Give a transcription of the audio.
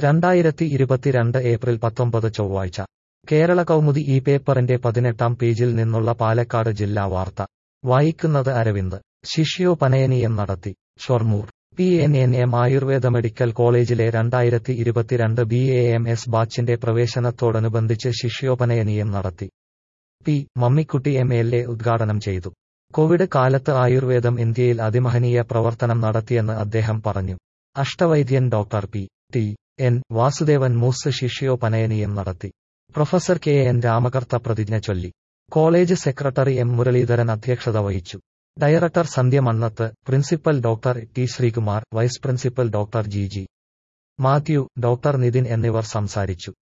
രണ്ടായിരത്തി ഇരുപത്തിരണ്ട് ഏപ്രിൽ പത്തൊമ്പത് ചൊവ്വാഴ്ച കേരള കൗമുദി ഈ പേപ്പറിന്റെ പതിനെട്ടാം പേജിൽ നിന്നുള്ള പാലക്കാട് ജില്ലാ വാർത്ത വായിക്കുന്നത് അരവിന്ദ് ശിഷ്യോപനയനീയം നടത്തി Shoranur P N N M Ayurveda medical കോളേജിലെ രണ്ടായിരത്തി ഇരുപത്തിരണ്ട് ബി എ എം എസ് ബാച്ചിന്റെ പ്രവേശനത്തോടനുബന്ധിച്ച് ശിഷ്യോപനയനീയം നടത്തി P Mammikutty M L A ഉദ്ഘാടനം ചെയ്തു കോവിഡ് കാലത്ത് ആയുർവേദം ഇന്ത്യയിൽ അതിമഹനീയ പ്രവർത്തനം നടത്തിയെന്ന് അദ്ദേഹം പറഞ്ഞു അഷ്ടവൈദ്യൻ doctor P T N Vasudevan Mooss ശിഷ്യോപനയനീയം നടത്തി പ്രൊഫസർ കെ എൻ രാമകർത്ത പ്രതിജ്ഞ ചൊല്ലി കോളേജ് സെക്രട്ടറി എം മുരളീധരൻ അധ്യക്ഷത വഹിച്ചു director Sandhya Mannath principal doctor T Sreekumar vice principal doctor G G Mathew doctor Nithin എന്നിവർ സംസാരിച്ചു